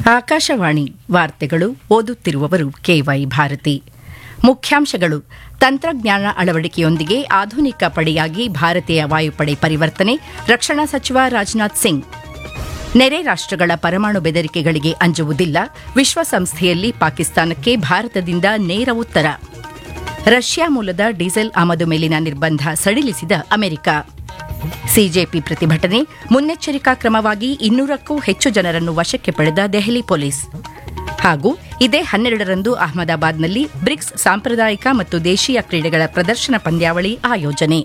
ಆಕಾಶವಾಣಿ ವಾರ್ತೆಗಳು ಓದುತ್ತಿರುವವರು ಕೆವೈ ಭಾರತಿ ಮುಖ್ಯಾಂಶಗಳು ತಂತ್ರಜ್ಞಾನ ಅಳವಡಿಕೆಯೊಂದಿಗೆ ಆಧುನಿಕ ಪಡೆಯಾಗಿ ಭಾರತೀಯ ವಾಯುಪಡೆ ಪರಿವರ್ತನೆ ರಕ್ಷಣಾ ಸಚಿವ ರಾಜನಾಥ್ ಸಿಂಗ್ ನೆರೆ ರಾಷ್ಟಗಳ ಪರಮಾಣು ಬೆದರಿಕೆಗಳಿಗೆ ಅಂಜುವುದಿಲ್ಲ ವಿಶ್ವಸಂಸ್ಥೆಯಲ್ಲಿ ಪಾಕಿಸ್ತಾನಕ್ಕೆ ಭಾರತದಿಂದ ನೇರ ಉತ್ತರ ರಷ್ಯಾ ಮೂಲದ ಡೀಸೆಲ್ ಆಮದು ಮೇಲಿನ ನಿರ್ಬಂಧ ಸಡಿಲಿಸಿದ ಅಮೆರಿಕ ಸಿಜೆಪಿ ಪ್ರತಿಭಟನೆ ಮುನ್ನೆಚ್ಚರಿಕಾ ಕ್ರಮವಾಗಿ ಇನ್ನೂರಕ್ಕೂ ಹೆಚ್ಚು ಜನರನ್ನು ವಶಕ್ಕೆ ಪಡೆದ ದೆಹಲಿ ಪೊಲೀಸ್ ಹಾಗೂ ಇದೇ ಹನ್ನೆರಡರಂದು ಅಹಮದಾಬಾದ್ನಲ್ಲಿ ಬ್ರಿಕ್ಸ್ ಸಾಂಪ್ರದಾಯಿಕ ಮತ್ತು ದೇಶೀಯ ಕ್ರೀಡೆಗಳ ಪ್ರದರ್ಶನ ಪಂದ್ಯಾವಳಿ ಆಯೋಜನೆ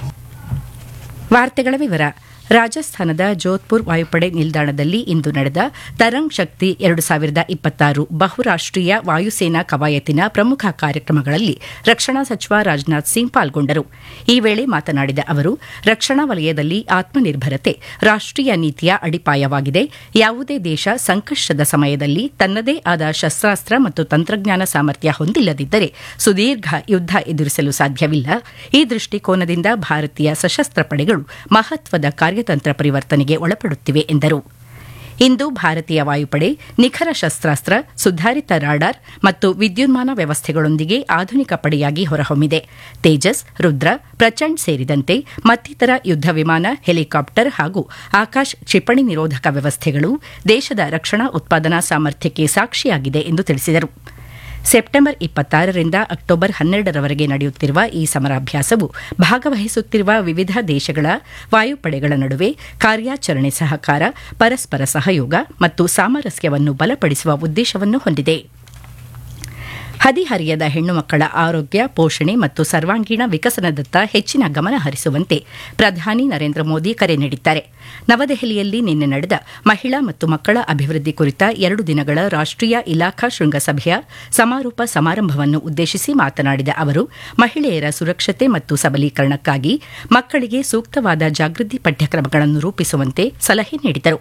ವಾರ್ತೆಗಳ ವಿವರ ರಾಜಸ್ಥಾನದ ಜೋಧ್ಪುರ್ ವಾಯುಪಡೆ ನಿಲ್ದಾಣದಲ್ಲಿ ಇಂದು ನಡೆದ ತರಂಗ್ ಶಕ್ತಿ ಎರಡು ಸಾವಿರದ ಇಪ್ಪತ್ತಾರು ಬಹುರಾಷ್ಟೀಯ ವಾಯುಸೇನಾ ಕವಾಯತಿನ ಪ್ರಮುಖ ಕಾರ್ಯಕ್ರಮಗಳಲ್ಲಿ ರಕ್ಷಣಾ ಸಚಿವ ರಾಜನಾಥ್ ಸಿಂಗ್ ಪಾಲ್ಗೊಂಡರು ಈ ವೇಳೆ ಮಾತನಾಡಿದ ಅವರು ರಕ್ಷಣಾ ವಲಯದಲ್ಲಿ ಆತ್ಮನಿರ್ಭರತೆ ರಾಷ್ಟೀಯ ನೀತಿಯ ಅಡಿಪಾಯವಾಗಿದೆ ಯಾವುದೇ ದೇಶ ಸಂಕಷ್ಟದ ಸಮಯದಲ್ಲಿ ತನ್ನದೇ ಆದ ಶಸ್ತ್ರಾಸ್ತ್ರ ಮತ್ತು ತಂತ್ರಜ್ಞಾನ ಸಾಮರ್ಥ್ಯ ಹೊಂದಿಲ್ಲದಿದ್ದರೆ ಸುದೀರ್ಘ ಯುದ್ಧ ಎದುರಿಸಲು ಸಾಧ್ಯವಿಲ್ಲ ಈ ದೃಷ್ಟಿಕೋನದಿಂದ ಭಾರತೀಯ ಸಶಸ್ತ್ರ ಪಡೆಗಳು ಮಹತ್ವದ ಕಾರ್ಯತಂತ್ರ ಪರಿವರ್ತನೆಗೆ ಒಳಪಡುತ್ತಿವೆ ಎಂದರು ಇಂದು ಭಾರತೀಯ ವಾಯುಪಡೆ ನಿಖರ ಶಸ್ತ್ರಾಸ್ತ್ರ ಸುಧಾರಿತ ರಾಡಾರ್ ಮತ್ತು ವಿದ್ಯುನ್ಮಾನ ವ್ಯವಸ್ಥೆಗಳೊಂದಿಗೆ ಆಧುನಿಕ ಪಡೆಯಾಗಿ ಹೊರಹೊಮ್ಮಿದೆ ತೇಜಸ್ ರುದ್ರ ಪ್ರಚಂಡ್ ಸೇರಿದಂತೆ ಮತ್ತಿತರ ಯುದ್ಧ ವಿಮಾನ ಹೆಲಿಕಾಪ್ಟರ್ ಹಾಗೂ ಆಕಾಶ್ ಕ್ಷಿಪಣಿ ನಿರೋಧಕ ವ್ಯವಸ್ಥೆಗಳು ದೇಶದ ರಕ್ಷಣಾ ಉತ್ಪಾದನಾ ಸಾಮರ್ಥ್ಯಕ್ಕೆ ಸಾಕ್ಷಿಯಾಗಿದೆ ಎಂದು ತಿಳಿಸಿದರು ಸೆಪ್ಟೆಂಬರ್ ಇಪ್ಪತ್ತಾರರಿಂದ ಅಕ್ಟೋಬರ್ ಹನ್ನೆರಡರವರೆಗೆ ನಡೆಯುತ್ತಿರುವ ಈ ಸಮರಾಭ್ಯಾಸವು ಭಾಗವಹಿಸುತ್ತಿರುವ ವಿವಿಧ ದೇಶಗಳ ವಾಯುಪಡೆಗಳ ನಡುವೆ ಕಾರ್ಯಾಚರಣೆ ಸಹಕಾರ ಪರಸ್ಪರ ಸಹಯೋಗ ಮತ್ತು ಸಾಮರಸ್ಯವನ್ನು ಬಲಪಡಿಸುವ ಉದ್ದೇಶವನ್ನು ಹೊಂದಿದೆ ಹದಿಹರಿಯದ ಹೆಣ್ಣು ಮಕ್ಕಳ ಆರೋಗ್ಯ ಪೋಷಣೆ ಮತ್ತು ಸರ್ವಾಂಗೀಣ ವಿಕಸನದತ್ತ ಹೆಚ್ಚಿನ ಗಮನ ಹರಿಸುವಂತೆ ಪ್ರಧಾನಿ ನರೇಂದ್ರ ಮೋದಿ ಕರೆ ನೀಡಿದ್ದಾರೆ ನವದೆಹಲಿಯಲ್ಲಿ ನಿನ್ನೆ ನಡೆದ ಮಹಿಳಾ ಮತ್ತು ಮಕ್ಕಳ ಅಭಿವೃದ್ಧಿ ಕುರಿತ ಎರಡು ದಿನಗಳ ರಾಷ್ಟೀಯ ಇಲಾಖಾ ಶೃಂಗಸಭೆಯ ಸಮಾರೋಪ ಸಮಾರಂಭವನ್ನು ಉದ್ದೇಶಿಸಿ ಮಾತನಾಡಿದ ಅವರು ಮಹಿಳೆಯರ ಸುರಕ್ಷತೆ ಮತ್ತು ಸಬಲೀಕರಣಕ್ಕಾಗಿ ಮಕ್ಕಳಿಗೆ ಸೂಕ್ತವಾದ ಜಾಗೃತಿ ಪಠ್ಯಕ್ರಮಗಳನ್ನು ರೂಪಿಸುವಂತೆ ಸಲಹೆ ನೀಡಿದರು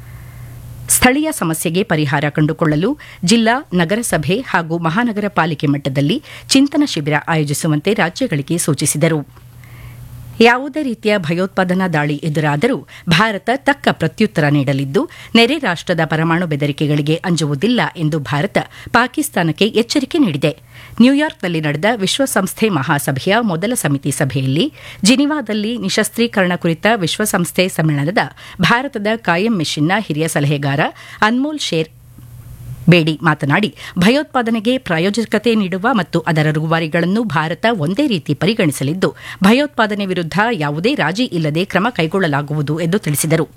ಸ್ಥಳೀಯ ಸಮಸ್ಯೆಗೆ ಪರಿಹಾರ ಕಂಡುಕೊಳ್ಳಲು ಜಿಲ್ಲಾ ನಗರಸಭೆ ಹಾಗೂ ಮಹಾನಗರ ಪಾಲಿಕೆ ಮಟ್ಟದಲ್ಲಿ ಚಿಂತನ ಶಿಬಿರ ಆಯೋಜಿಸುವಂತೆ ರಾಜ್ಯಗಳಿಗೆ ಸೂಚಿಸಿದರು ಯಾವುದೇ ರೀತಿಯ ಭಯೋತ್ಪಾದನಾ ದಾಳಿ ಎದುರಾದರೂ ಭಾರತ ತಕ್ಕ ಪ್ರತ್ಯುತ್ತರ ನೀಡಲಿದ್ದು ನೆರೆ ರಾಷ್ಟದ ಪರಮಾಣು ಬೆದರಿಕೆಗಳಿಗೆ ಅಂಜುವುದಿಲ್ಲ ಎಂದು ಭಾರತ ಪಾಕಿಸ್ತಾನಕ್ಕೆ ಎಚ್ಚರಿಕೆ ನೀಡಿದೆ ನ್ಯೂಯಾರ್ಕ್ನಲ್ಲಿ ನಡೆದ ವಿಶ್ವಸಂಸ್ಥೆ ಮಹಾಸಭೆಯ ಮೊದಲ ಸಮಿತಿ ಸಭೆಯಲ್ಲಿ ಜಿನಿವಾದಲ್ಲಿ ನಿಶಸ್ತ್ರೀಕರಣ ಕುರಿತ ವಿಶ್ವಸಂಸ್ಥೆ ಸಮ್ಮೇಳನದ ಭಾರತದ ಕಾಯಂ ಮಿಷನ್ನ ಹಿರಿಯ ಸಲಹೆಗಾರ ಅನ್ಮೋಲ್ ಶೇರ್ ಬೇಡಿ ಮಾತನಾಡಿ ಭಯೋತ್ಪಾದನೆಗೆ ಪ್ರಾಯೋಜಕತೆ ನೀಡುವ ಮತ್ತು ಅದರ ರೂವಾರಿಗಳನ್ನು ಭಾರತ ಒಂದೇ ರೀತಿ ಪರಿಗಣಿಸಲಿದ್ದು ಭಯೋತ್ಪಾದನೆ ವಿರುದ್ಧ ಯಾವುದೇ ರಾಜಿ ಇಲ್ಲದೆ ಕ್ರಮ ಕೈಗೊಳ್ಳಲಾಗುವುದು ಎಂದು ತಿಳಿಸಿದರು